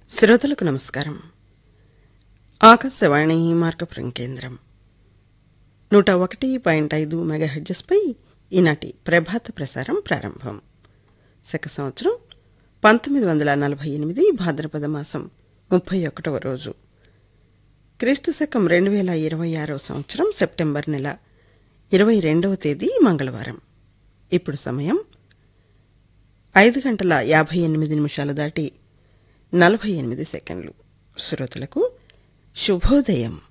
శ్రోతలకు నమస్కారం ఆకాశవాణి మార్కపురం కేంద్రం నూట ఒకటి పాయింట్ ఐదు మెగాహెడ్జెస్పై ఈనాటి ప్రభాత ప్రసారం ప్రారంభం శక సంవత్సరం పంతొమ్మిది వందల నలభై ఎనిమిది భాద్రపద మాసం ముప్పై ఒకటవ రోజు క్రీస్తు శకం రెండు వేల ఇరవై ఆరవ సంవత్సరం సెప్టెంబర్ నెల ఇరవై రెండవ తేదీ మంగళవారం ఇప్పుడు సమయం ఐదు గంటల యాభై ఎనిమిది నిమిషాలు దాటి నలభై ఎనిమిది సెకండ్లు శ్రోతలకు శుభోదయం